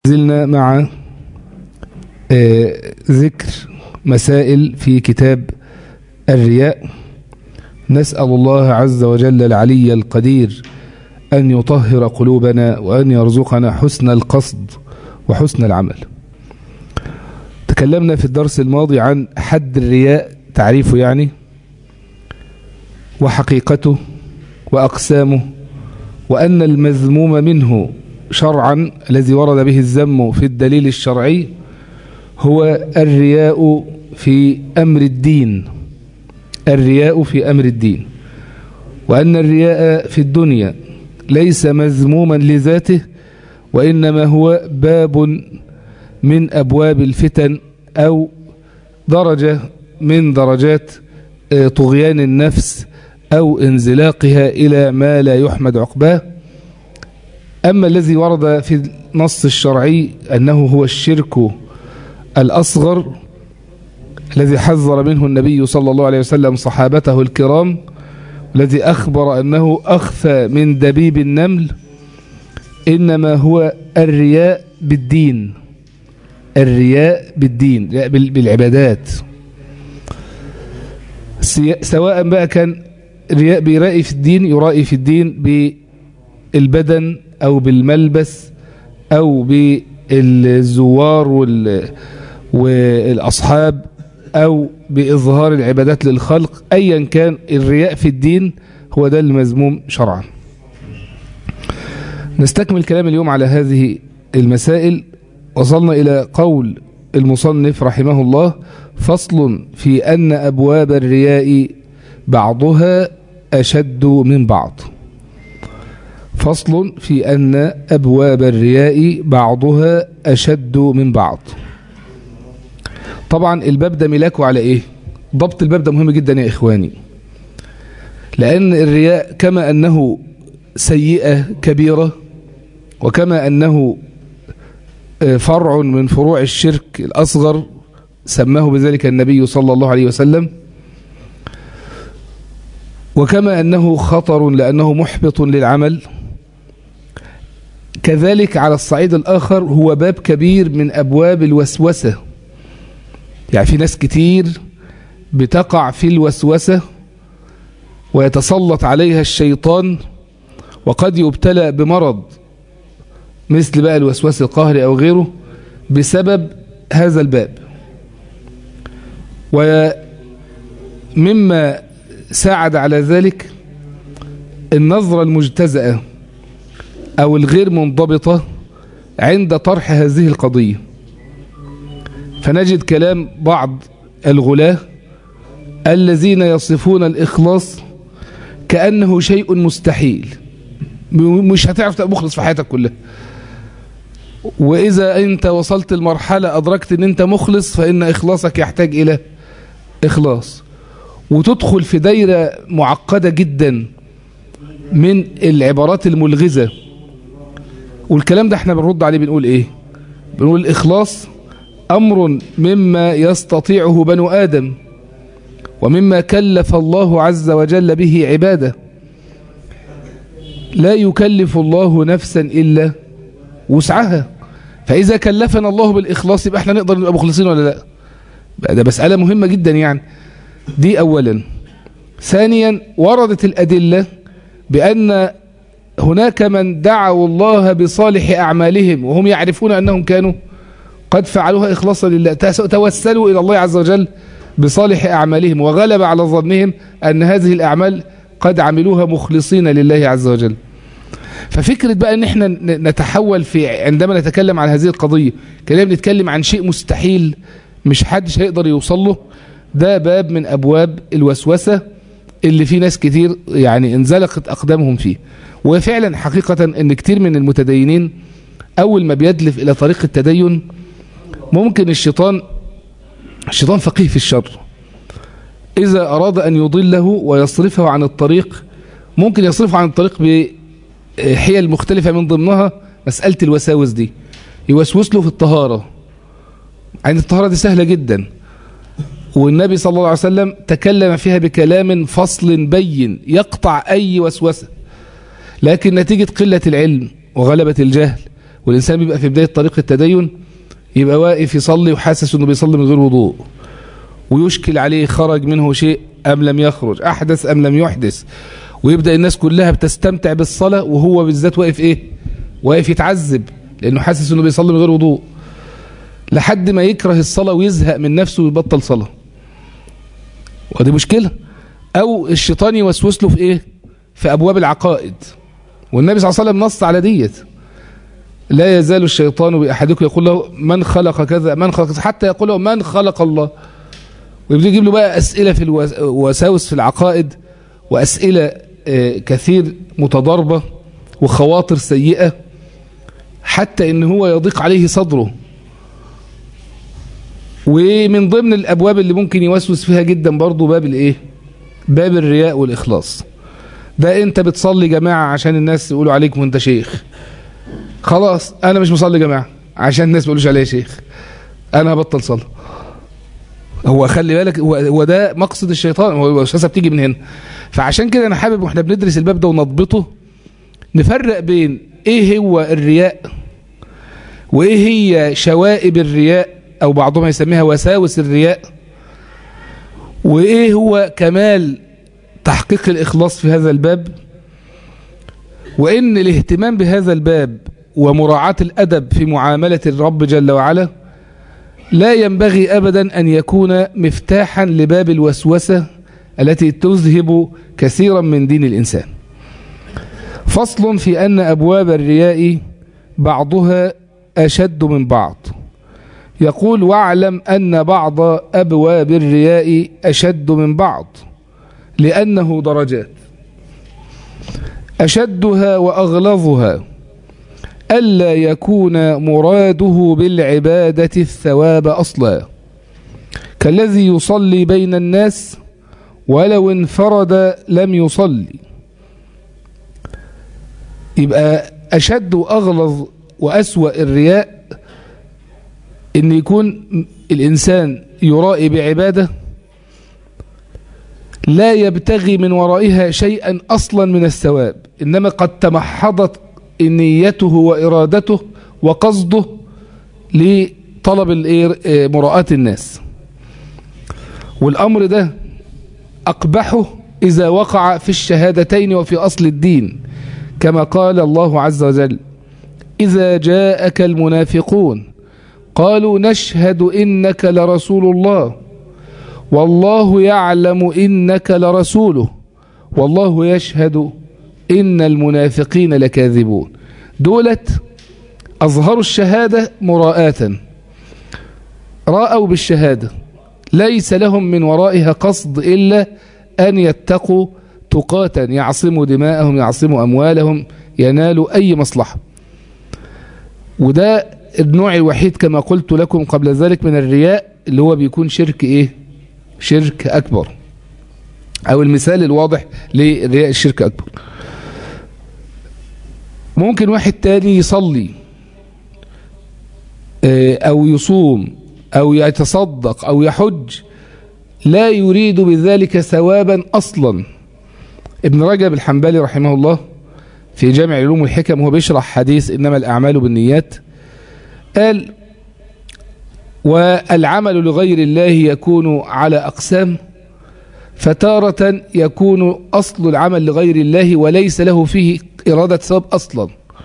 زلنا مع ذكر مسائل في كتاب الرياء نسأل الله عز وجل العلي القدير أن يطهر قلوبنا وأن يرزقنا حسن القصد وحسن العمل تكلمنا في الدرس الماضي عن حد الرياء تعريفه يعني وحقيقته وأقسامه وأن المذموم منه شرعا الذي ورد به الذم في الدليل الشرعي هو الرياء في أمر الدين الرياء في أمر الدين وأن الرياء في الدنيا ليس مذموما لذاته وإنما هو باب من أبواب الفتن أو درجة من درجات طغيان النفس أو انزلاقها إلى ما لا يحمد عقباه أما الذي ورد في النص الشرعي أنه هو الشرك الأصغر الذي حذر منه النبي صلى الله عليه وسلم صحابته الكرام الذي أخبر أنه أخفى من دبيب النمل إنما هو الرياء بالدين الرياء بالدين بالعبادات سواء بقى كان رياء بيرائي في الدين يرائي في الدين بالبدن أو بالملبس أو بالزوار والأصحاب أو بإظهار العبادات للخلق أيا كان الرياء في الدين هو ده المذموم شرعا نستكمل كلام اليوم على هذه المسائل وصلنا إلى قول المصنف رحمه الله فصل في أن أبواب الرياء بعضها أشد من بعض فصل في أن أبواب الرياء بعضها أشد من بعض طبعا الباب ده ملاكه على إيه ضبط الباب ده مهم جدا يا إخواني لأن الرياء كما أنه سيئة كبيرة وكما أنه فرع من فروع الشرك الأصغر سماه بذلك النبي صلى الله عليه وسلم وكما أنه خطر لأنه محبط للعمل كذلك على الصعيد الآخر هو باب كبير من أبواب الوسوسة يعني في ناس كتير بتقع في الوسوسة ويتسلط عليها الشيطان وقد يبتلى بمرض مثل بقى الوسواس القهري أو غيره بسبب هذا الباب ومما ساعد على ذلك النظرة المجتزأة أو الغير منضبطة عند طرح هذه القضية فنجد كلام بعض الغلاة الذين يصفون الإخلاص كأنه شيء مستحيل مش هتعرف تبقى مخلص في حياتك كلها وإذا أنت وصلت المرحلة أدركت أن أنت مخلص فإن إخلاصك يحتاج إلى إخلاص وتدخل في دايرة معقدة جدا من العبارات الملغزة والكلام ده احنا بنرد عليه بنقول ايه بنقول الإخلاص أمر مما يستطيعه بنو آدم ومما كلف الله عز وجل به عباده لا يكلف الله نفسا إلا وسعها فإذا كلفنا الله بالإخلاص يبقى احنا نقدر نبقى مخلصين ولا لا ده مسألة مهمة جدا يعني دي أولا ثانيا وردت الأدلة بأن هناك من دعوا الله بصالح أعمالهم وهم يعرفون أنهم كانوا قد فعلوها إخلاصا لله توسلوا إلى الله عز وجل بصالح أعمالهم وغلب على ظنهم أن هذه الأعمال قد عملوها مخلصين لله عز وجل ففكرة بقى ان احنا نتحول في عندما نتكلم عن هذه القضية كلام نتكلم عن شيء مستحيل مش حدش هيقدر يوصل له ده باب من أبواب الوسوسة اللي في ناس كتير يعني انزلقت أقدامهم فيه وفعلا حقيقة ان كتير من المتدينين أول ما بيدلف إلى طريق التدين ممكن الشيطان الشيطان فقيه في الشر إذا أراد أن يضله ويصرفه عن الطريق ممكن يصرفه عن الطريق بحيل مختلفة من ضمنها مسألة الوساوس دي يوسوس له في الطهارة عند الطهارة دي سهلة جدا والنبي صلى الله عليه وسلم تكلم فيها بكلام فصل بين يقطع أي وسوسة لكن نتيجة قلة العلم وغلبة الجهل والإنسان بيبقى في بداية طريق التدين يبقى واقف يصلي وحاسس انه بيصلي من غير وضوء ويشكل عليه خرج منه شيء أم لم يخرج أحدث أم لم يحدث ويبدأ الناس كلها بتستمتع بالصلاة وهو بالذات واقف إيه واقف يتعذب لأنه حاسس أنه بيصلي من غير وضوء لحد ما يكره الصلاة ويزهق من نفسه ويبطل صلاة ودي مشكلة أو الشيطان يوسوس له في إيه في أبواب العقائد والنبي صلى الله عليه وسلم نص على ديت لا يزال الشيطان بأحدكم يقول له من خلق كذا من خلق كذا حتى يقول له من خلق الله ويبدأ يجيب له بقى أسئلة في الوساوس في العقائد وأسئلة كثير متضاربة وخواطر سيئة حتى ان هو يضيق عليه صدره ومن ضمن الابواب اللي ممكن يوسوس فيها جدا برضو باب الايه باب الرياء والاخلاص ده انت بتصلي جماعة عشان الناس يقولوا عليك وانت شيخ خلاص انا مش مصلي جماعة عشان الناس يقولوش عليا شيخ انا هبطل صلاة هو خلي بالك هو ده مقصد الشيطان هو الوسوسه بتيجي من هنا فعشان كده انا حابب واحنا بندرس الباب ده ونضبطه نفرق بين ايه هو الرياء وايه هي شوائب الرياء او بعضهم يسميها وساوس الرياء وايه هو كمال تحقيق الاخلاص في هذا الباب وان الاهتمام بهذا الباب ومراعاة الادب في معاملة الرب جل وعلا لا ينبغي ابدا ان يكون مفتاحا لباب الوسوسة التي تذهب كثيرا من دين الانسان فصل في أن أبواب الرياء بعضها أشد من بعض يقول واعلم أن بعض أبواب الرياء أشد من بعض لأنه درجات أشدها وأغلظها ألا يكون مراده بالعبادة الثواب أصلا كالذي يصلي بين الناس ولو انفرد لم يصلي يبقى أشد وأغلظ وأسوأ الرياء إن يكون الإنسان يرائي بعبادة لا يبتغي من ورائها شيئا أصلا من الثواب إنما قد تمحضت نيته وإرادته وقصده لطلب مراءة الناس والأمر ده أقبحه إذا وقع في الشهادتين وفي أصل الدين كما قال الله عز وجل إذا جاءك المنافقون قالوا نشهد إنك لرسول الله والله يعلم إنك لرسوله والله يشهد إن المنافقين لكاذبون دولت أظهروا الشهادة مراءة رأوا بالشهادة ليس لهم من ورائها قصد إلا أن يتقوا تقاتا يعصموا دماءهم يعصموا أموالهم ينالوا أي مصلحة وده النوع الوحيد كما قلت لكم قبل ذلك من الرياء اللي هو بيكون شرك إيه شرك أكبر أو المثال الواضح لرياء الشرك أكبر ممكن واحد تاني يصلي أو يصوم أو يتصدق أو يحج لا يريد بذلك ثوابا أصلا ابن رجب الحنبلي رحمه الله في جامع العلوم والحكم وهو بيشرح حديث إنما الأعمال بالنيات قال والعمل لغير الله يكون على أقسام فتارة يكون أصل العمل لغير الله وليس له فيه إرادة ثواب أصلا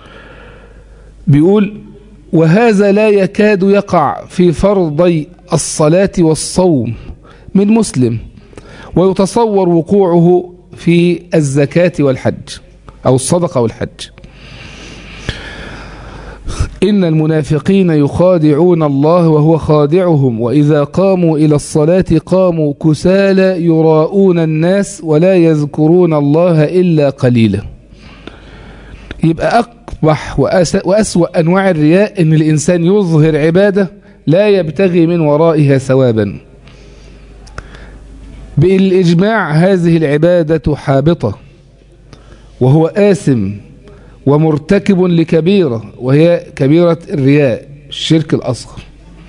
بيقول وهذا لا يكاد يقع في فرضي الصلاة والصوم من مسلم ويتصور وقوعه في الزكاة والحج أو الصدقة والحج إن المنافقين يخادعون الله وهو خادعهم وإذا قاموا إلى الصلاة قاموا كسالى يراءون الناس ولا يذكرون الله إلا قليلا يبقى أقبح وأسوأ أنواع الرياء إن الإنسان يظهر عبادة لا يبتغي من ورائها ثوابا بالإجماع هذه العبادة حابطة وهو آثم ومرتكب لكبيرة وهي كبيرة الرياء الشرك الأصغر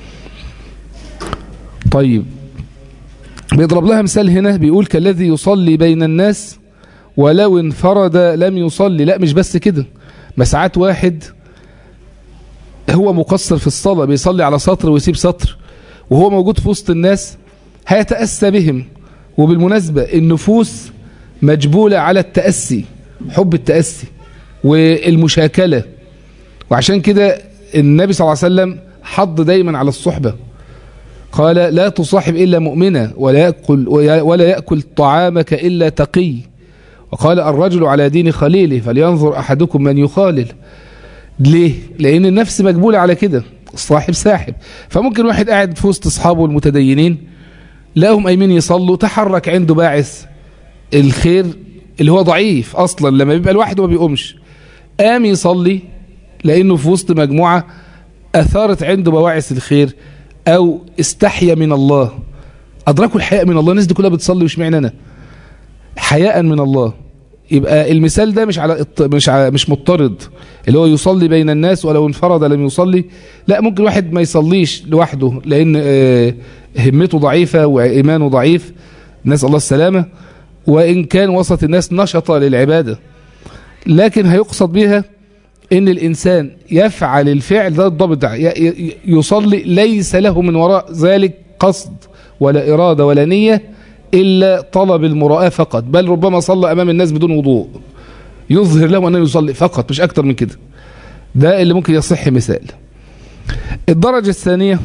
طيب بيضرب لها مثال هنا بيقول كالذي يصلي بين الناس ولو انفرد لم يصلي لا مش بس كده ما ساعات واحد هو مقصر في الصلاة بيصلي على سطر ويسيب سطر وهو موجود في وسط الناس هيتأسى بهم وبالمناسبة النفوس مجبولة على التأسي حب التأسي والمشاكلة وعشان كده النبي صلى الله عليه وسلم حض دايما على الصحبة قال لا تصاحب إلا مؤمنة ولا يأكل, ولا يأكل طعامك إلا تقي وقال الرجل على دين خليله فلينظر أحدكم من يخالل ليه؟ لأن النفس مجبولة على كده الصاحب ساحب فممكن واحد قاعد في وسط أصحابه المتدينين لقاهم قايمين يصلوا تحرك عنده باعث الخير اللي هو ضعيف أصلا لما بيبقى لوحده ما بيقومش قام يصلي لأنه في وسط مجموعة أثارت عنده بواعث الخير أو استحيا من الله أدركوا الحياء من الله الناس دي كلها بتصلي واشمعنى أنا حياء من الله يبقى المثال ده مش على مش على مش مضطرد اللي هو يصلي بين الناس ولو انفرد لم يصلي لا ممكن واحد ما يصليش لوحده لان همته ضعيفة وايمانه ضعيف نسال الله السلامة وان كان وسط الناس نشطة للعبادة لكن هيقصد بها ان الانسان يفعل الفعل ده الضبط ده يصلي ليس له من وراء ذلك قصد ولا ارادة ولا نية إلا طلب المراءة فقط بل ربما صلى أمام الناس بدون وضوء يظهر له أنه يصلي فقط مش أكتر من كده ده اللي ممكن يصح مثال الدرجة الثانية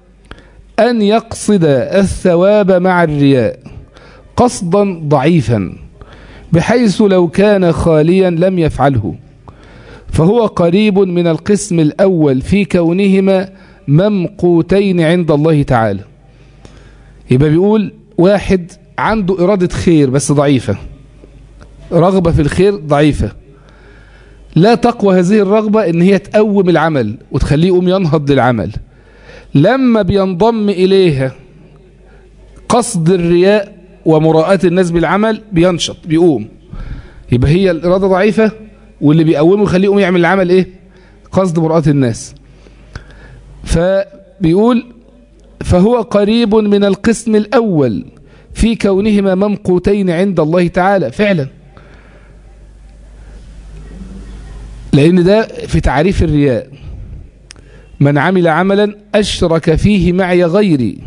أن يقصد الثواب مع الرياء قصدا ضعيفا بحيث لو كان خاليا لم يفعله فهو قريب من القسم الأول في كونهما ممقوتين عند الله تعالى يبقى بيقول واحد عنده إرادة خير بس ضعيفة رغبة في الخير ضعيفة لا تقوى هذه الرغبة ان هي تقوم العمل وتخليه يقوم ينهض للعمل لما بينضم إليها قصد الرياء ومراءة الناس بالعمل بينشط بيقوم يبقى هي الإرادة ضعيفة واللي بيقومه يخليه يقوم يعمل العمل ايه قصد مراءة الناس فبيقول فهو قريب من القسم الأول في كونهما ممقوتين عند الله تعالى فعلا لأن ده في تعريف الرياء من عمل عملا أشرك فيه معي غيري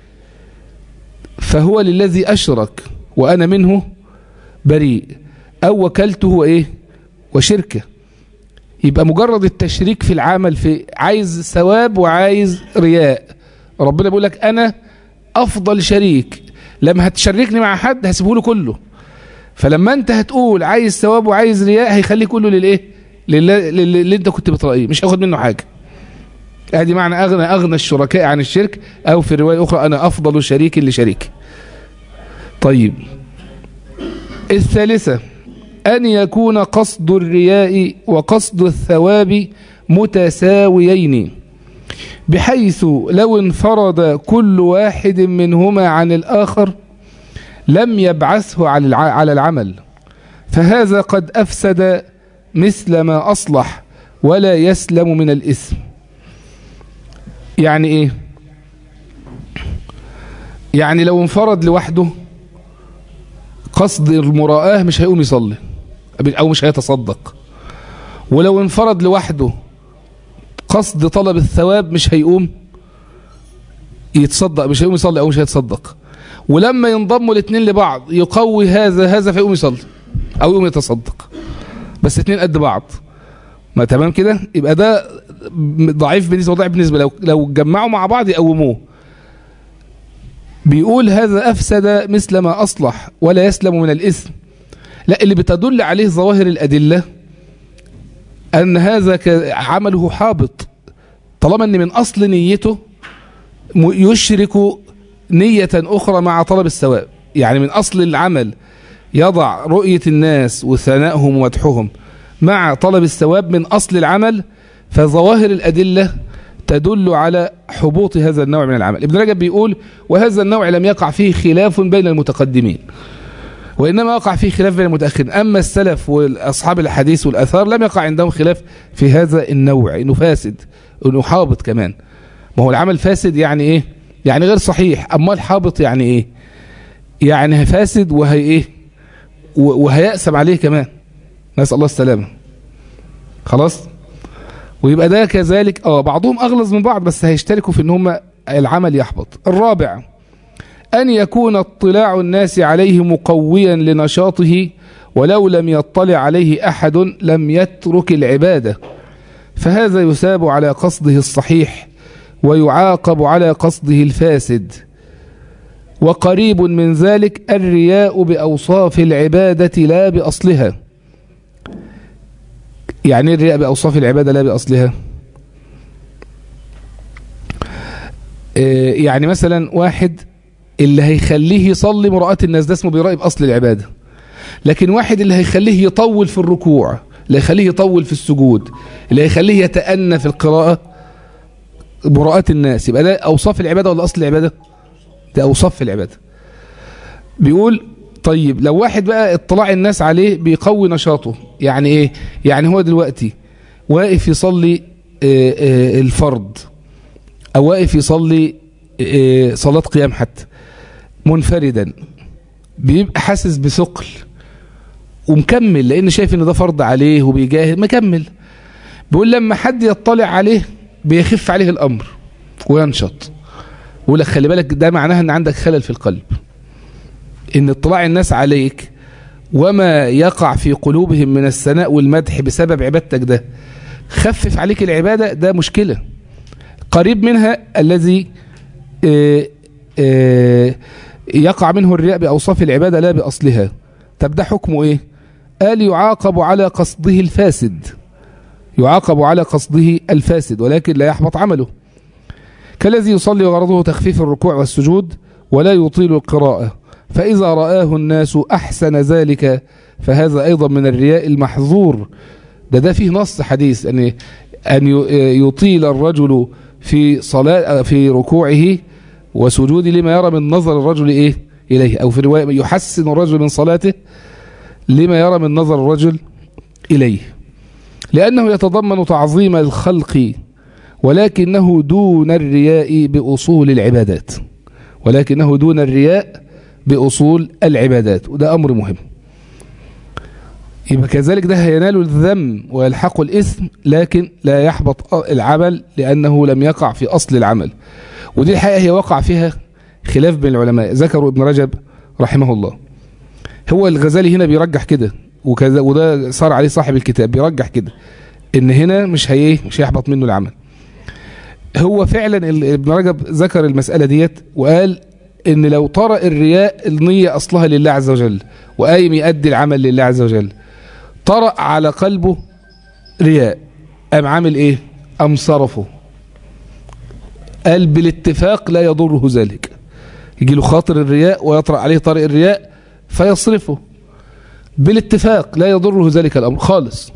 فهو للذي أشرك وأنا منه بريء أو وكلته وإيه وشركة يبقى مجرد التشريك في العمل في عايز ثواب وعايز رياء ربنا بيقول لك أنا أفضل شريك لما هتشركني مع حد هسيبه له كله فلما أنت هتقول عايز ثواب وعايز رياء هيخليه كله للإيه للي, اللي أنت كنت بترأيه مش هاخد منه حاجة ادي معنى أغنى أغنى الشركاء عن الشرك أو في رواية أخرى أنا أفضل شريك لشريك طيب الثالثة أن يكون قصد الرياء وقصد الثواب متساويين بحيث لو انفرد كل واحد منهما عن الآخر لم يبعثه على العمل فهذا قد أفسد مثل ما أصلح ولا يسلم من الإثم يعني إيه يعني لو انفرد لوحده قصد المراءة مش هيقوم يصلي أو مش هيتصدق ولو انفرد لوحده قصد طلب الثواب مش هيقوم يتصدق مش هيقوم يصلي أو مش هيتصدق ولما ينضموا الاثنين لبعض يقوي هذا هذا فيقوم يصلي أو يقوم يتصدق بس اثنين قد بعض ما تمام كده يبقى ده ضعيف بالنسبة وضعيف بالنسبة لو, لو جمعوا مع بعض يقوموه بيقول هذا أفسد مثل ما أصلح ولا يسلم من الإثم لا اللي بتدل عليه ظواهر الأدلة أن هذا عمله حابط طالما أن من أصل نيته يشرك نية أخرى مع طلب الثواب يعني من أصل العمل يضع رؤية الناس وثنائهم ومدحهم مع طلب الثواب من أصل العمل فظواهر الأدلة تدل على حبوط هذا النوع من العمل ابن رجب بيقول وهذا النوع لم يقع فيه خلاف بين المتقدمين وإنما وقع فيه خلاف بين المتأخرين أما السلف والأصحاب الحديث والأثار لم يقع عندهم خلاف في هذا النوع إنه فاسد إنه حابط كمان ما هو العمل فاسد يعني إيه يعني غير صحيح أما الحابط يعني إيه يعني فاسد وهي إيه وهيأسم عليه كمان نسأل الله السلامة خلاص ويبقى ده كذلك اه بعضهم اغلظ من بعض بس هيشتركوا في ان هم العمل يحبط الرابع ان يكون اطلاع الناس عليه مقويا لنشاطه ولو لم يطلع عليه احد لم يترك العباده فهذا يثاب على قصده الصحيح ويعاقب على قصده الفاسد وقريب من ذلك الرياء بأوصاف العبادة لا بأصلها يعني الرياء بأوصاف العبادة لا بأصلها يعني مثلا واحد اللي هيخليه يصلي مراءة الناس ده اسمه بيراء بأصل العبادة لكن واحد اللي هيخليه يطول في الركوع اللي هيخليه يطول في السجود اللي هيخليه يتأنى في القراءة مراءة الناس يبقى ده أوصاف العبادة ولا أصل العبادة ده أوصاف في العبادة بيقول طيب لو واحد بقى اطلاع الناس عليه بيقوي نشاطه يعني ايه يعني هو دلوقتي واقف يصلي اه اه الفرض او واقف يصلي اه صلاة قيام حتى منفردا بيبقى حاسس بثقل ومكمل لان شايف ان ده فرض عليه وبيجاهد مكمل بيقول لما حد يطلع عليه بيخف عليه الامر وينشط يقول لك خلي بالك ده معناها ان عندك خلل في القلب ان اطلاع الناس عليك وما يقع في قلوبهم من الثناء والمدح بسبب عبادتك ده خفف عليك العبادة ده مشكلة قريب منها الذي اه اه يقع منه الرياء بأوصاف العبادة لا بأصلها طب ده حكمه ايه قال يعاقب على قصده الفاسد يعاقب على قصده الفاسد ولكن لا يحبط عمله كالذي يصلي وغرضه تخفيف الركوع والسجود ولا يطيل القراءة فإذا رآه الناس أحسن ذلك فهذا أيضا من الرياء المحظور ده ده فيه نص حديث أن أن يطيل الرجل في صلاة في ركوعه وسجوده لما يرى من نظر الرجل إيه إليه أو في رواية يحسن الرجل من صلاته لما يرى من نظر الرجل إليه لأنه يتضمن تعظيم الخلق ولكنه دون الرياء بأصول العبادات ولكنه دون الرياء بأصول العبادات وده أمر مهم يبقى كذلك ده هينال الذم ويلحق الإثم لكن لا يحبط العمل لأنه لم يقع في أصل العمل ودي الحقيقة هي وقع فيها خلاف بين العلماء ذكروا ابن رجب رحمه الله هو الغزالي هنا بيرجح كده وكذا وده صار عليه صاحب الكتاب بيرجح كده ان هنا مش هي مش هيحبط منه العمل هو فعلا ابن رجب ذكر المسألة ديت وقال ان لو طرأ الرياء النية اصلها لله عز وجل وقايم يؤدي العمل لله عز وجل طرأ على قلبه رياء قام عامل ايه ام صرفه قال بالاتفاق لا يضره ذلك يجي له خاطر الرياء ويطرأ عليه طريق الرياء فيصرفه بالاتفاق لا يضره ذلك الامر خالص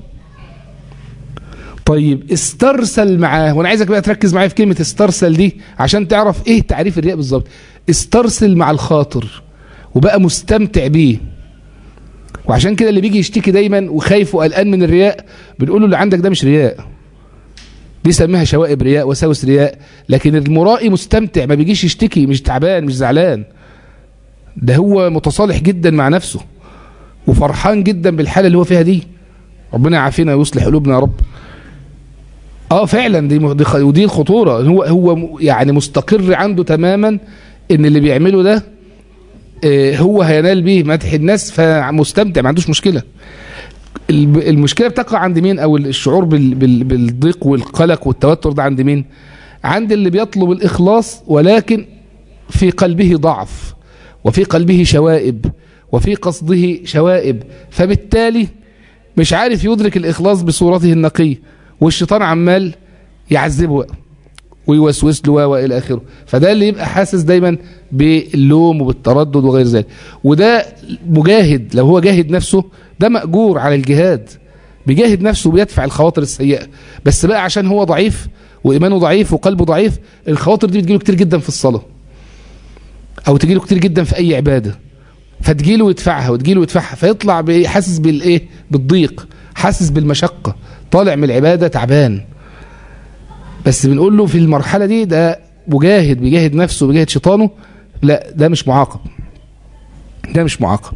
طيب استرسل معاه وانا عايزك بقى تركز معايا في كلمة استرسل دي عشان تعرف ايه تعريف الرياء بالظبط استرسل مع الخاطر وبقى مستمتع بيه وعشان كده اللي بيجي يشتكي دايما وخايف وقلقان من الرياء بنقول له اللي عندك ده مش رياء دي سميها شوائب رياء وساوس رياء لكن المرائي مستمتع ما بيجيش يشتكي مش تعبان مش زعلان ده هو متصالح جدا مع نفسه وفرحان جدا بالحالة اللي هو فيها دي ربنا يعافينا ويصلح قلوبنا يا رب اه فعلا دي ودي الخطورة هو هو يعني مستقر عنده تماما ان اللي بيعمله ده آه هو هينال بيه مدح الناس فمستمتع ما عندوش مشكلة المشكلة بتقع عند مين او الشعور بالضيق والقلق والتوتر ده عند مين عند اللي بيطلب الاخلاص ولكن في قلبه ضعف وفي قلبه شوائب وفي قصده شوائب فبالتالي مش عارف يدرك الإخلاص بصورته النقية والشيطان عمال يعذبه ويوسوس له وإلى آخره فده اللي يبقى حاسس دايما باللوم وبالتردد وغير ذلك وده مجاهد لو هو جاهد نفسه ده مأجور على الجهاد بيجاهد نفسه وبيدفع الخواطر السيئة بس بقى عشان هو ضعيف وإيمانه ضعيف وقلبه ضعيف الخواطر دي بتجيله كتير جدا في الصلاة أو تجيله كتير جدا في أي عبادة فتجيله ويدفعها وتجيله ويدفعها فيطلع حاسس بالايه بالضيق حاسس بالمشقة طالع من العبادة تعبان بس بنقول له في المرحلة دي ده مجاهد بيجاهد نفسه بيجاهد شيطانه لا ده مش معاقب ده مش معاقب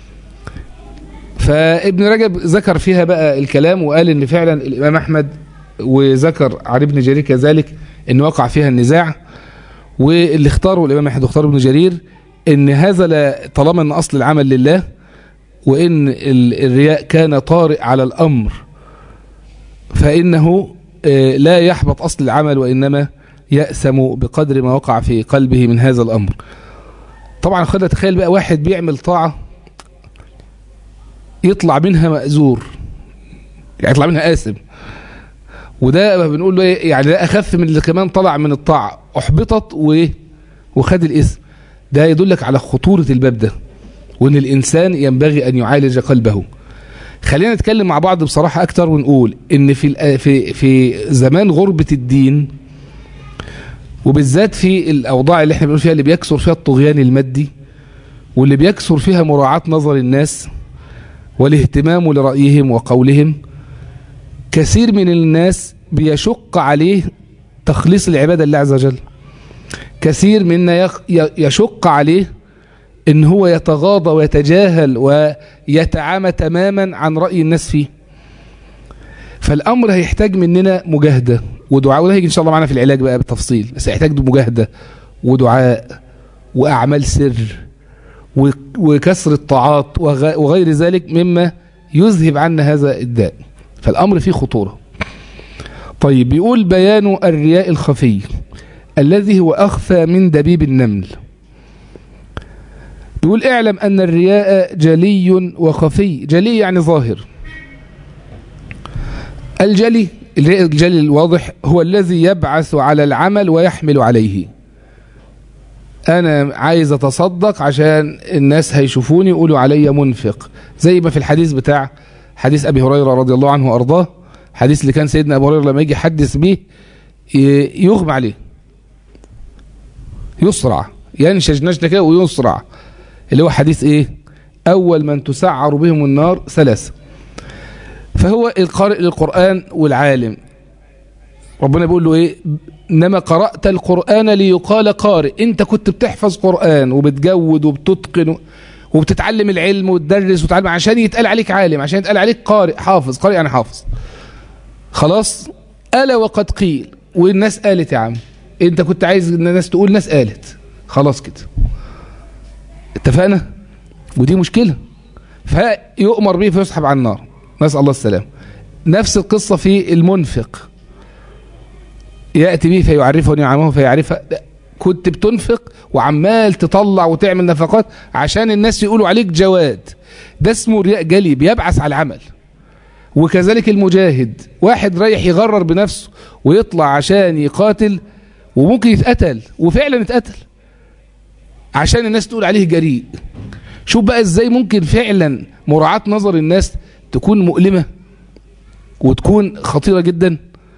فابن رجب ذكر فيها بقى الكلام وقال ان فعلا الامام احمد وذكر عن ابن جرير كذلك ان وقع فيها النزاع واللي اختاره الامام احمد اختار ابن جرير ان هذا لا طالما ان اصل العمل لله وان الرياء كان طارئ على الامر فانه لا يحبط اصل العمل وانما يأسم بقدر ما وقع في قلبه من هذا الامر طبعا خلينا تخيل بقى واحد بيعمل طاعة يطلع منها مأزور يعني يطلع منها آثم وده بنقول له يعني ده أخف من اللي كمان طلع من الطاعة أحبطت وإيه وخد الإثم ده يدلك على خطورة الباب ده وإن الإنسان ينبغي أن يعالج قلبه خلينا نتكلم مع بعض بصراحة أكتر ونقول إن في في في زمان غربة الدين وبالذات في الأوضاع اللي احنا بنقول فيها اللي بيكسر فيها الطغيان المادي واللي بيكسر فيها مراعاة نظر الناس والاهتمام لرأيهم وقولهم كثير من الناس بيشق عليه تخليص العبادة لله عز وجل كثير منا يشق عليه ان هو يتغاضى ويتجاهل ويتعامى تماما عن رأي الناس فيه فالأمر هيحتاج مننا مجاهدة ودعاء وده هيجي إن شاء الله معنا في العلاج بقى بالتفصيل بس هيحتاج مجاهدة ودعاء وأعمال سر وكسر الطاعات وغير ذلك مما يذهب عنا هذا الداء فالأمر فيه خطورة طيب بيقول بيان الرياء الخفي الذي هو أخفى من دبيب النمل بيقول اعلم أن الرياء جلي وخفي جلي يعني ظاهر الجلي الجلي الواضح هو الذي يبعث على العمل ويحمل عليه أنا عايز أتصدق عشان الناس هيشوفوني يقولوا علي منفق زي ما في الحديث بتاع حديث أبي هريرة رضي الله عنه وأرضاه حديث اللي كان سيدنا أبو هريرة لما يجي يحدث به يغمى عليه يسرع ينشج نجدة كده ويسرع اللي هو حديث ايه اول من تسعر بهم النار ثلاثة فهو القارئ للقرآن والعالم ربنا بيقول له ايه انما قرأت القرآن ليقال قارئ انت كنت بتحفظ قرآن وبتجود وبتتقن وبتتعلم العلم وتدرس وتعلم عشان يتقال عليك عالم عشان يتقال عليك قارئ حافظ قارئ يعني حافظ خلاص ألا وقد قيل والناس قالت يا عم انت كنت عايز ان الناس تقول ناس قالت خلاص كده اتفقنا ودي مشكلة فيؤمر به فيسحب على النار نسأل الله السلام نفس القصة في المنفق يأتي به فيعرفه نعمه فيعرفها كنت بتنفق وعمال تطلع وتعمل نفقات عشان الناس يقولوا عليك جواد ده اسمه رياء جلي بيبعث على العمل وكذلك المجاهد واحد رايح يغرر بنفسه ويطلع عشان يقاتل وممكن يتقتل وفعلا اتقتل عشان الناس تقول عليه جريء شوف بقى ازاي ممكن فعلا مراعاة نظر الناس تكون مؤلمة وتكون خطيرة جدا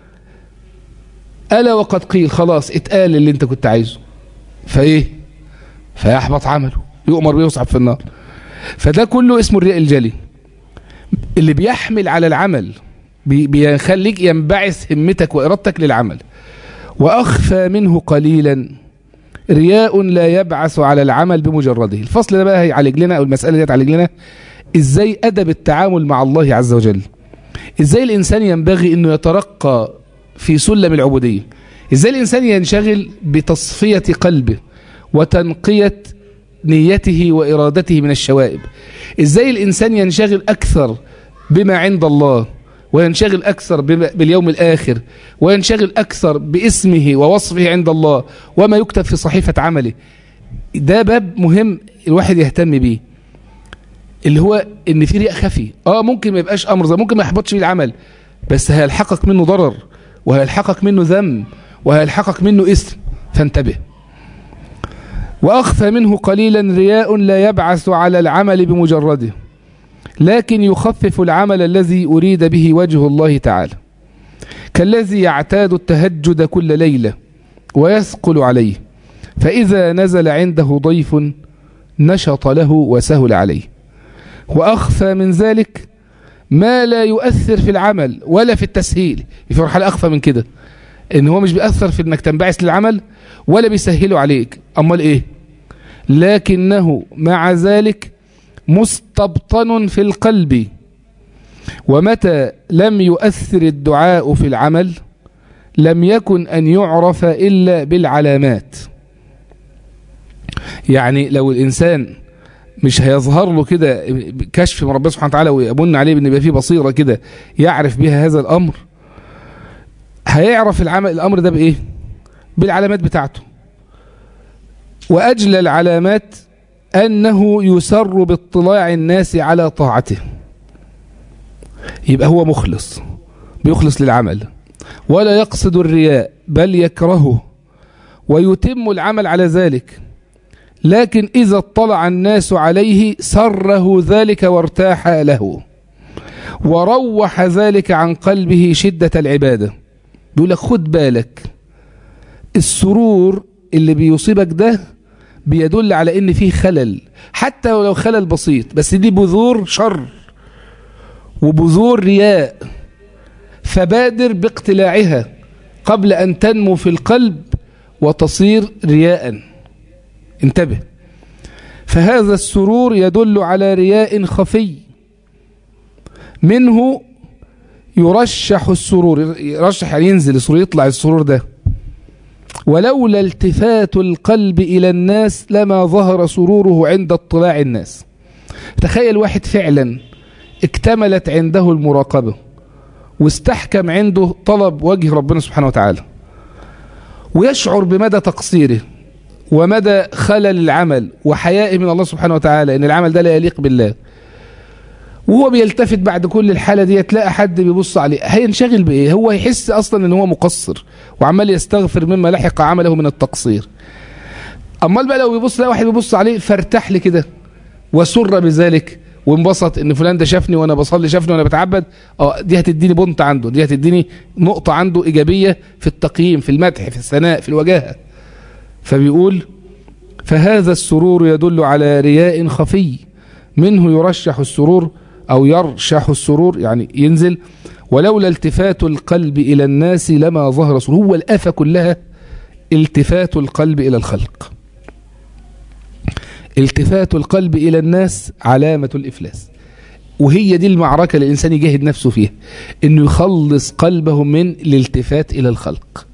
ألا وقد قيل خلاص اتقال اللي انت كنت عايزه فايه فيحبط عمله يؤمر به يصعب في النار فده كله اسمه الرياء الجلي اللي بيحمل على العمل بيخليك ينبعث همتك وإرادتك للعمل وأخفى منه قليلا رياء لا يبعث على العمل بمجرده الفصل ده بقى هيعالج لنا أو المسألة دي هتعالج لنا إزاي أدب التعامل مع الله عز وجل إزاي الإنسان ينبغي أنه يترقى في سلم العبودية إزاي الإنسان ينشغل بتصفية قلبه وتنقية نيته وإرادته من الشوائب إزاي الإنسان ينشغل أكثر بما عند الله وينشغل أكثر باليوم الآخر وينشغل أكثر باسمه ووصفه عند الله وما يكتب في صحيفة عمله ده باب مهم الواحد يهتم بيه اللي هو ان في رياء خفي اه ممكن ما يبقاش امر زي ممكن ما يحبطش فيه العمل بس هيلحقك منه ضرر وهيلحقك منه ذنب وهيلحقك منه اسم فانتبه واخفى منه قليلا رياء لا يبعث على العمل بمجرده لكن يخفف العمل الذي أريد به وجه الله تعالى كالذي يعتاد التهجد كل ليلة ويثقل عليه فإذا نزل عنده ضيف نشط له وسهل عليه وأخفى من ذلك ما لا يؤثر في العمل ولا في التسهيل في مرحلة أخفى من كده إن هو مش بيأثر في إنك تنبعث للعمل ولا بيسهله عليك أمال إيه لكنه مع ذلك مستبطن في القلب ومتى لم يؤثر الدعاء في العمل لم يكن أن يعرف إلا بالعلامات يعني لو الإنسان مش هيظهر له كده كشف من ربنا سبحانه وتعالى ويمن عليه بان يبقى فيه بصيره كده يعرف بها هذا الامر هيعرف العمل الامر ده بايه بالعلامات بتاعته واجلى العلامات انه يسر باطلاع الناس على طاعته يبقى هو مخلص بيخلص للعمل ولا يقصد الرياء بل يكرهه ويتم العمل على ذلك لكن إذا اطلع الناس عليه سره ذلك وارتاح له وروح ذلك عن قلبه شدة العبادة بيقول لك خد بالك السرور اللي بيصيبك ده بيدل على ان فيه خلل حتى ولو خلل بسيط بس دي بذور شر وبذور رياء فبادر باقتلاعها قبل ان تنمو في القلب وتصير رياءً انتبه فهذا السرور يدل على رياء خفي منه يرشح السرور يرشح يعني ينزل السرور يطلع السرور ده ولولا التفات القلب إلى الناس لما ظهر سروره عند اطلاع الناس تخيل واحد فعلا اكتملت عنده المراقبة واستحكم عنده طلب وجه ربنا سبحانه وتعالى ويشعر بمدى تقصيره ومدى خلل العمل وحيائه من الله سبحانه وتعالى ان العمل ده لا يليق بالله وهو بيلتفت بعد كل الحالة دي تلاقي حد بيبص عليه هينشغل بايه هو يحس اصلا ان هو مقصر وعمال يستغفر مما لحق عمله من التقصير امال بقى لو بيبص لا واحد بيبص عليه فارتاح لي كده وسر بذلك وانبسط ان فلان ده شافني وانا بصلي شافني وانا بتعبد اه دي هتديني بونت عنده دي هتديني نقطة عنده ايجابية في التقييم في المدح في الثناء في الوجاهه فبيقول فهذا السرور يدل على رياء خفي منه يرشح السرور أو يرشح السرور يعني ينزل ولولا التفات القلب إلى الناس لما ظهر سرور هو الآفة كلها التفات القلب إلى الخلق التفات القلب إلى الناس علامة الإفلاس وهي دي المعركة اللي الإنسان يجاهد نفسه فيها إنه يخلص قلبه من الالتفات إلى الخلق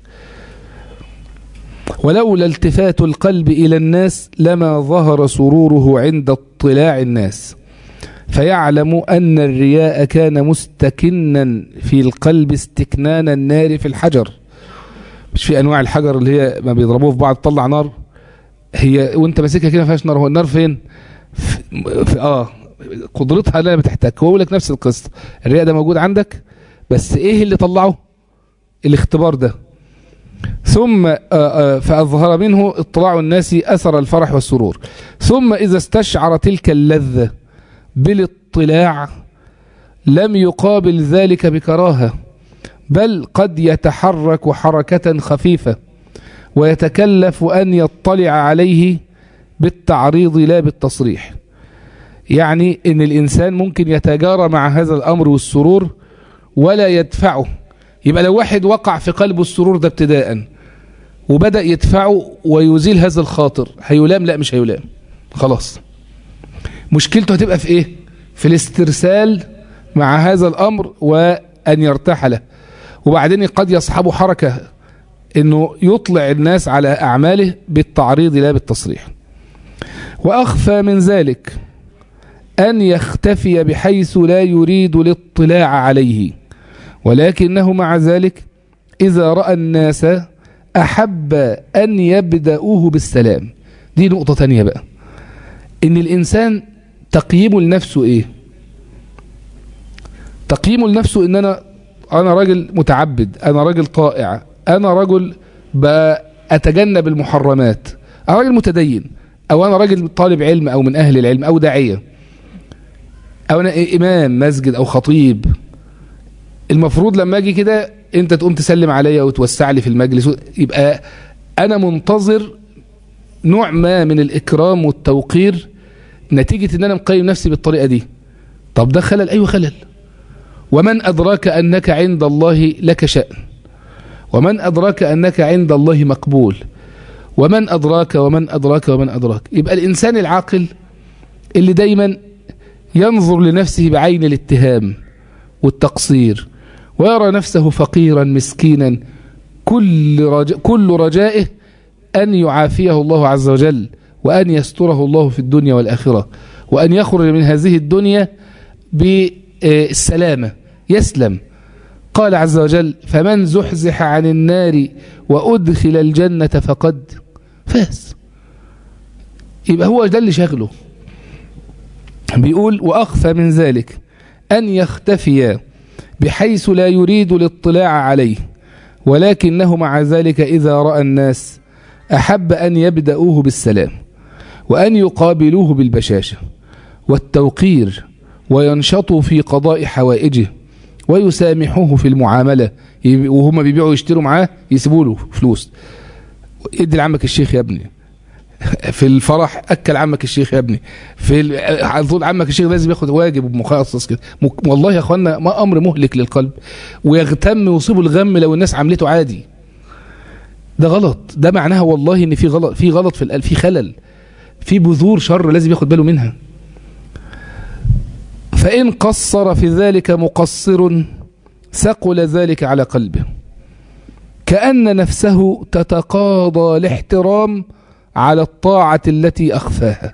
ولولا التفات القلب إلى الناس لما ظهر سروره عند اطلاع الناس فيعلم أن الرياء كان مستكنا في القلب استكنان النار في الحجر مش في أنواع الحجر اللي هي ما بيضربوه في بعض تطلع نار هي وانت ماسكها كده ما فيهاش نار هو النار فين في, في اه قدرتها لا بتحتاج هو لك نفس القصه الرياء ده موجود عندك بس ايه اللي طلعه الاختبار ده ثم فأظهر منه اطلاع الناس أثر الفرح والسرور ثم إذا استشعر تلك اللذة بالاطلاع لم يقابل ذلك بكراهة بل قد يتحرك حركة خفيفة ويتكلف أن يطلع عليه بالتعريض لا بالتصريح يعني ان الإنسان ممكن يتجارى مع هذا الأمر والسرور ولا يدفعه يبقى لو واحد وقع في قلبه السرور ده ابتداء وبدأ يدفعه ويزيل هذا الخاطر هيلام لا مش هيلام خلاص مشكلته هتبقى في ايه في الاسترسال مع هذا الأمر وأن يرتاح له وبعدين قد يصحبه حركة انه يطلع الناس على أعماله بالتعريض لا بالتصريح وأخفى من ذلك أن يختفي بحيث لا يريد الاطلاع عليه ولكنه مع ذلك إذا رأى الناس أحب أن يبدأوه بالسلام دي نقطة تانية بقى إن الإنسان تقييمه لنفسه إيه تقييمه لنفسه إن أنا أنا راجل متعبد أنا راجل طائع أنا رجل بأتجنب المحرمات أنا راجل متدين أو أنا راجل طالب علم أو من أهل العلم أو داعية أو أنا إمام مسجد أو خطيب المفروض لما أجي كده أنت تقوم تسلم عليا وتوسع لي في المجلس يبقى أنا منتظر نوع ما من الإكرام والتوقير نتيجة أن أنا مقيم نفسي بالطريقة دي طب ده خلل أيوة خلل ومن أدراك أنك عند الله لك شأن ومن أدراك أنك عند الله مقبول ومن أدراك ومن أدراك ومن أدراك يبقى الإنسان العاقل اللي دايما ينظر لنفسه بعين الاتهام والتقصير ويرى نفسه فقيرا مسكينا كل, رجاء كل رجائه أن يعافيه الله عز وجل وأن يستره الله في الدنيا والآخرة وأن يخرج من هذه الدنيا بالسلامة يسلم قال عز وجل فمن زحزح عن النار وأدخل الجنة فقد فاز يبقى هو ده اللي شغله بيقول وأخفى من ذلك أن يختفي بحيث لا يريد الاطلاع عليه ولكنه مع ذلك إذا رأى الناس أحب أن يبدأوه بالسلام وأن يقابلوه بالبشاشة والتوقير وينشطوا في قضاء حوائجه ويسامحوه في المعاملة وهم بيبيعوا يشتروا معاه يسيبوا له فلوس ادي لعمك الشيخ يا ابني في الفرح اكل عمك الشيخ يا ابني في على طول عمك الشيخ لازم ياخد واجب مخصص كده والله يا اخوانا ما امر مهلك للقلب ويغتم ويصيبه الغم لو الناس عملته عادي ده غلط ده معناها والله ان في غلط في غلط في القلب في خلل في بذور شر لازم ياخد باله منها فإن قصر في ذلك مقصر ثقل ذلك على قلبه كأن نفسه تتقاضى الاحترام على الطاعة التي أخفاها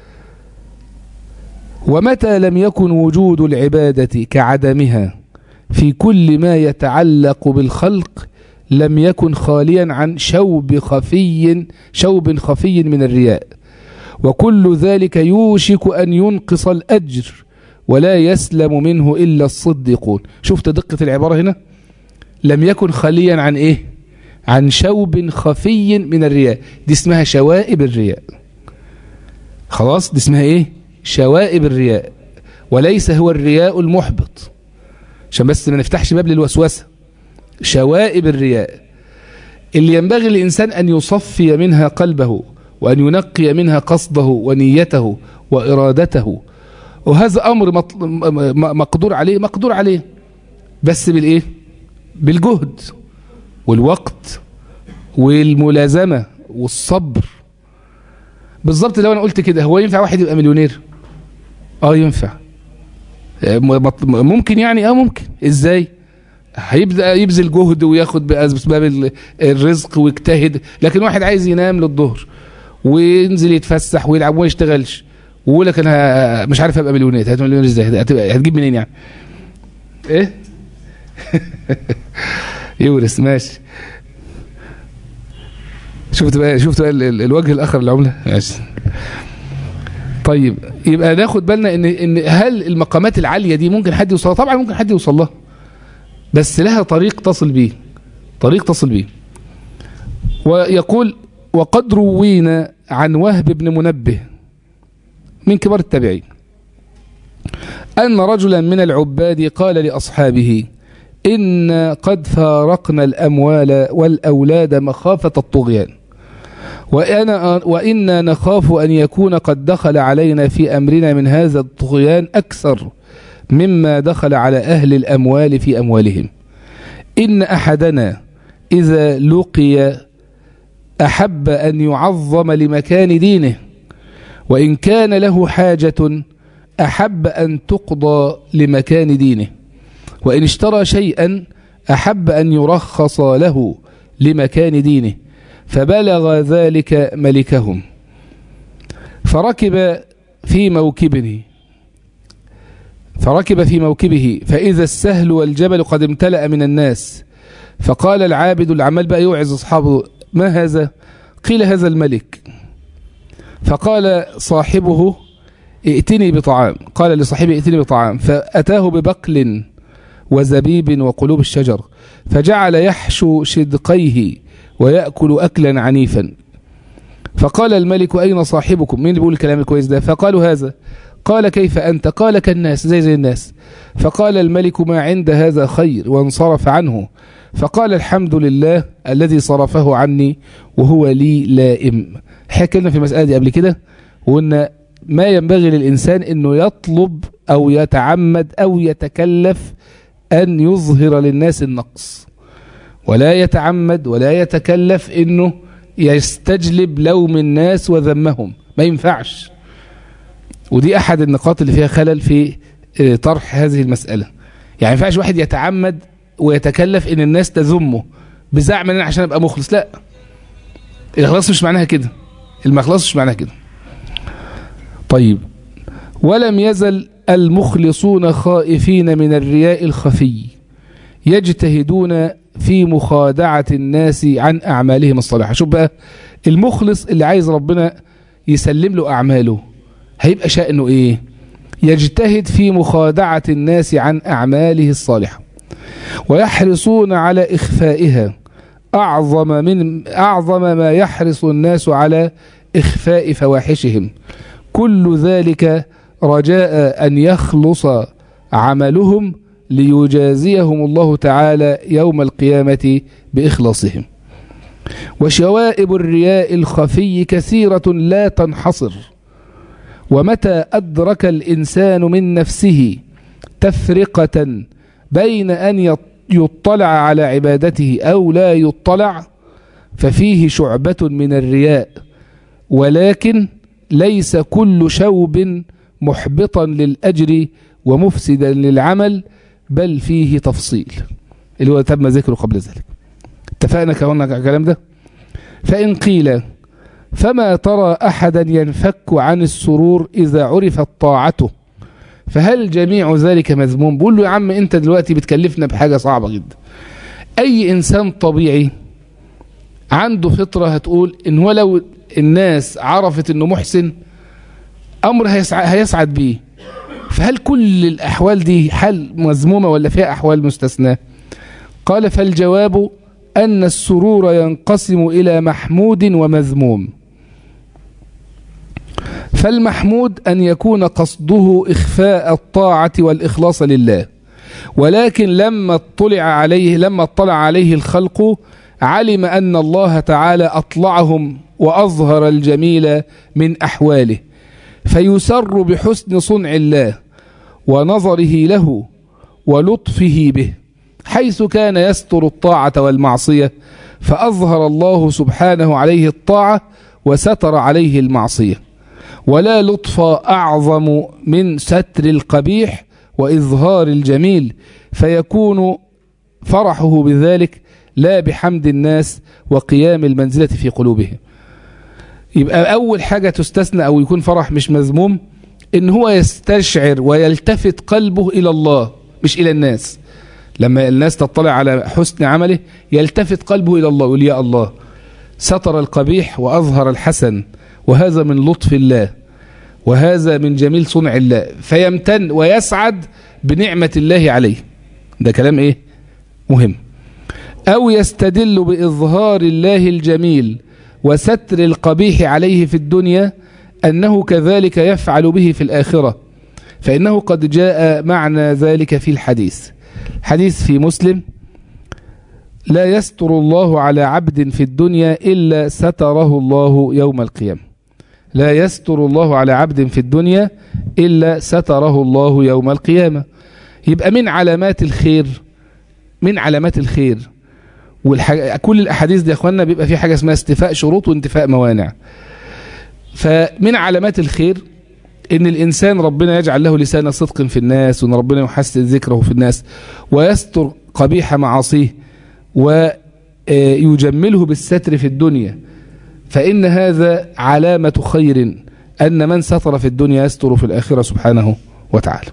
ومتى لم يكن وجود العبادة كعدمها في كل ما يتعلق بالخلق لم يكن خاليا عن شوب خفي شوب خفي من الرياء وكل ذلك يوشك أن ينقص الأجر ولا يسلم منه إلا الصديقون شفت دقة العبارة هنا لم يكن خاليا عن إيه عن شوب خفي من الرياء دي اسمها شوائب الرياء خلاص دي اسمها إيه شوائب الرياء وليس هو الرياء المحبط عشان بس ما نفتحش باب للوسوسة شوائب الرياء اللي ينبغي للإنسان أن يصفي منها قلبه وأن ينقي منها قصده ونيته وإرادته وهذا أمر مقدور عليه مقدور عليه بس بالإيه بالجهد والوقت والملازمة والصبر بالظبط لو أنا قلت كده هو ينفع واحد يبقى مليونير اه ينفع ممكن يعني اه ممكن ازاي هيبدأ يبذل جهد وياخد بأسباب الرزق ويجتهد لكن واحد عايز ينام للظهر وينزل يتفسح ويلعب وما يشتغلش ويقول لك انا مش عارف ابقى مليونير هتبقى مليونير ازاي هتجيب منين يعني ايه يورث ماشي شفت بقى شفت بقى الوجه الاخر للعمله ماشي طيب يبقى ناخد بالنا ان ان هل المقامات العاليه دي ممكن حد يوصلها طبعا ممكن حد يوصل لها بس لها طريق تصل بيه طريق تصل بيه ويقول وقد روينا عن وهب بن منبه من كبار التابعين أن رجلا من العباد قال لأصحابه إن قد فارقنا الأموال والأولاد مخافة الطغيان وأنا وإنا نخاف أن يكون قد دخل علينا في أمرنا من هذا الطغيان أكثر مما دخل على أهل الأموال في أموالهم إن أحدنا إذا لقي أحب أن يعظم لمكان دينه وإن كان له حاجة أحب أن تقضى لمكان دينه وإن اشترى شيئا أحب أن يرخص له لمكان دينه فبلغ ذلك ملكهم فركب في موكبه فركب في موكبه فإذا السهل والجبل قد امتلأ من الناس فقال العابد العمال بقى يوعظ أصحابه ما هذا قيل هذا الملك فقال صاحبه ائتني بطعام قال لصاحبه ائتني بطعام فأتاه ببقل وزبيب وقلوب الشجر فجعل يحشو شدقيه ويأكل أكلا عنيفا فقال الملك أين صاحبكم مين اللي بيقول الكلام الكويس ده فقالوا هذا قال كيف أنت قال كالناس زي زي الناس فقال الملك ما عند هذا خير وانصرف عنه فقال الحمد لله الذي صرفه عني وهو لي لائم حكينا في المسألة دي قبل كده وقلنا ما ينبغي للإنسان أنه يطلب أو يتعمد أو يتكلف أن يظهر للناس النقص ولا يتعمد ولا يتكلف أنه يستجلب لوم الناس وذمهم ما ينفعش ودي أحد النقاط اللي فيها خلل في طرح هذه المسألة يعني ما ينفعش واحد يتعمد ويتكلف ان الناس تذمه بزعم ان انا عشان ابقى مخلص لا الاخلاص مش معناها كده المخلص مش معناها كده طيب ولم يزل المخلصون خائفين من الرياء الخفي يجتهدون في مخادعة الناس عن أعمالهم الصالحة شوف بقى المخلص اللي عايز ربنا يسلم له أعماله هيبقى شأنه إيه يجتهد في مخادعة الناس عن أعماله الصالحة ويحرصون على إخفائها أعظم من أعظم ما يحرص الناس على إخفاء فواحشهم كل ذلك رجاء أن يخلص عملهم ليجازيهم الله تعالى يوم القيامة بإخلاصهم وشوائب الرياء الخفي كثيرة لا تنحصر ومتى أدرك الإنسان من نفسه تفرقة بين أن يطلع على عبادته أو لا يطلع ففيه شعبة من الرياء ولكن ليس كل شوب محبطا للأجر ومفسدا للعمل بل فيه تفصيل اللي هو تم ذكره قبل ذلك اتفقنا كهونا على الكلام ده فإن قيل فما ترى أحدا ينفك عن السرور إذا عرفت طاعته فهل جميع ذلك مذموم بقول له يا عم انت دلوقتي بتكلفنا بحاجة صعبة جدا اي انسان طبيعي عنده فطرة هتقول ان هو لو الناس عرفت انه محسن امر هيسعد, هيسعد بيه فهل كل الاحوال دي حال مذمومة ولا فيها احوال مستثناة قال فالجواب ان السرور ينقسم الى محمود ومذموم فالمحمود أن يكون قصده إخفاء الطاعة والإخلاص لله ولكن لما اطلع عليه لما اطلع عليه الخلق علم أن الله تعالى أطلعهم وأظهر الجميل من أحواله فيسر بحسن صنع الله ونظره له ولطفه به حيث كان يستر الطاعة والمعصية فأظهر الله سبحانه عليه الطاعة وستر عليه المعصية ولا لطف أعظم من ستر القبيح وإظهار الجميل فيكون فرحه بذلك لا بحمد الناس وقيام المنزلة في قلوبهم يبقى أول حاجة تستثنى أو يكون فرح مش مذموم إن هو يستشعر ويلتفت قلبه إلى الله مش إلى الناس لما الناس تطلع على حسن عمله يلتفت قلبه إلى الله يقول يا الله ستر القبيح وأظهر الحسن وهذا من لطف الله وهذا من جميل صنع الله فيمتن ويسعد بنعمة الله عليه ده كلام ايه مهم او يستدل بإظهار الله الجميل وستر القبيح عليه في الدنيا أنه كذلك يفعل به في الآخرة فإنه قد جاء معنى ذلك في الحديث حديث في مسلم لا يستر الله على عبد في الدنيا إلا ستره الله يوم القيامة لا يستر الله على عبد في الدنيا إلا ستره الله يوم القيامة يبقى من علامات الخير من علامات الخير والحاجة كل الأحاديث دي يا أخوانا بيبقى في حاجة اسمها استفاء شروط وانتفاء موانع فمن علامات الخير ان الانسان ربنا يجعل له لسان صدق في الناس وان ربنا يحسن ذكره في الناس ويستر قبيح معاصيه ويجمله بالستر في الدنيا فإن هذا علامة خير أن من ستر في الدنيا يستر في الآخرة سبحانه وتعالى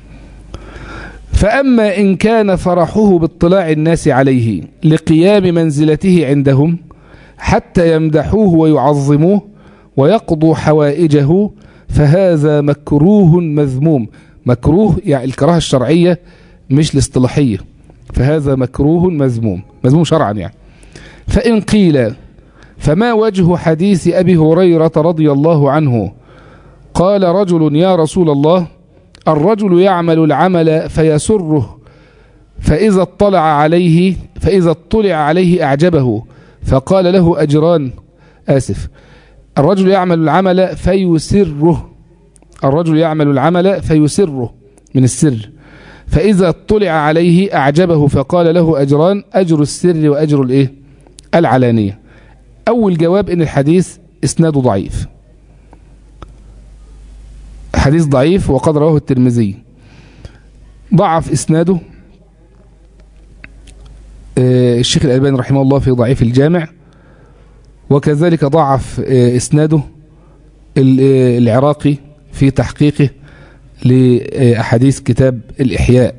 فأما إن كان فرحه باطلاع الناس عليه لقيام منزلته عندهم حتى يمدحوه ويعظموه ويقضوا حوائجه فهذا مكروه مذموم مكروه يعني الكراهة الشرعية مش الاصطلاحية فهذا مكروه مذموم مذموم شرعا يعني فإن قيل فما وجه حديث أبي هريرة رضي الله عنه قال رجل يا رسول الله الرجل يعمل العمل فيسره فإذا اطلع عليه فإذا اطلع عليه أعجبه فقال له أجران آسف الرجل يعمل العمل فيسره الرجل يعمل العمل فيسره من السر فإذا اطلع عليه أعجبه فقال له أجران أجر السر وأجر الإيه العلانية أول جواب إن الحديث إسناده ضعيف حديث ضعيف وقد رواه الترمذي ضعف إسناده الشيخ الألباني رحمه الله في ضعيف الجامع وكذلك ضعف إسناده العراقي في تحقيقه لأحاديث كتاب الإحياء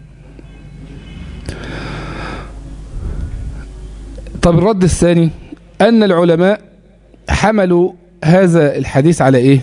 طب الرد الثاني أن العلماء حملوا هذا الحديث على إيه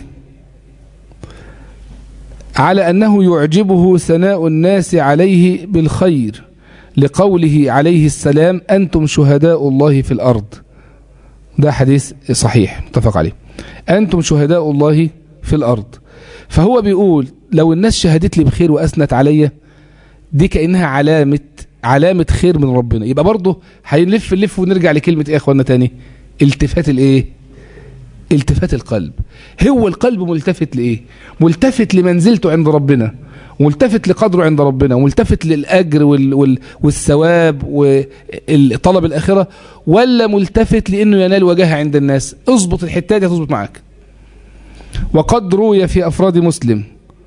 على أنه يعجبه ثناء الناس عليه بالخير لقوله عليه السلام أنتم شهداء الله في الأرض ده حديث صحيح متفق عليه أنتم شهداء الله في الأرض فهو بيقول لو الناس شهدت لي بخير وأثنت عليا دي كأنها علامة علامة خير من ربنا يبقى برضه هنلف نلف ونرجع لكلمة ايه يا اخوانا تاني التفات الايه التفات القلب هو القلب ملتفت لايه ملتفت لمنزلته عند ربنا ملتفت لقدره عند ربنا ملتفت للأجر وال وال والثواب وطلب الآخرة ولا ملتفت لأنه ينال وجهه عند الناس اظبط الحتة دي هتظبط معاك وقد روي في أفراد مسلم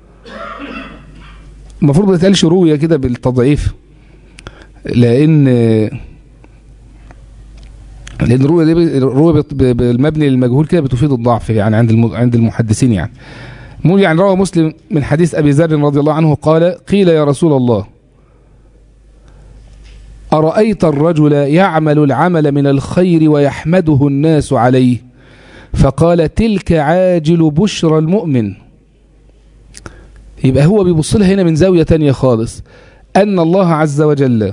المفروض ما تتقالش روية كده بالتضعيف لأن لأن الرؤية دي الرؤية بالمبني للمجهول كده بتفيد الضعف يعني عند عند المحدثين يعني مول يعني روى مسلم من حديث أبي ذر رضي الله عنه قال قيل يا رسول الله أرأيت الرجل يعمل العمل من الخير ويحمده الناس عليه فقال تلك عاجل بشرى المؤمن يبقى هو بيبص لها هنا من زاوية تانية خالص أن الله عز وجل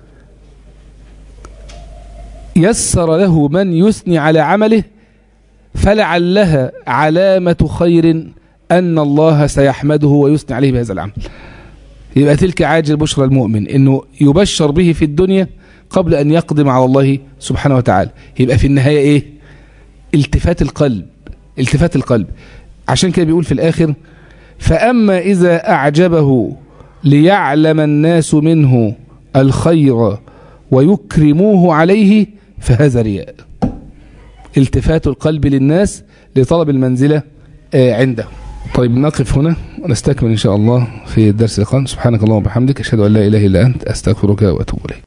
يسر له من يثني على عمله فلعلها علامة خير أن الله سيحمده ويثني عليه بهذا العمل يبقى تلك عاجل بشرى المؤمن أنه يبشر به في الدنيا قبل أن يقدم على الله سبحانه وتعالى يبقى في النهاية إيه التفات القلب التفات القلب عشان كده بيقول في الآخر فأما إذا أعجبه ليعلم الناس منه الخير ويكرموه عليه فهذا رياء التفات القلب للناس لطلب المنزلة عنده طيب نقف هنا ونستكمل إن شاء الله في الدرس القادم سبحانك اللهم وبحمدك أشهد أن لا إله إلا أنت أستغفرك وأتوب إليك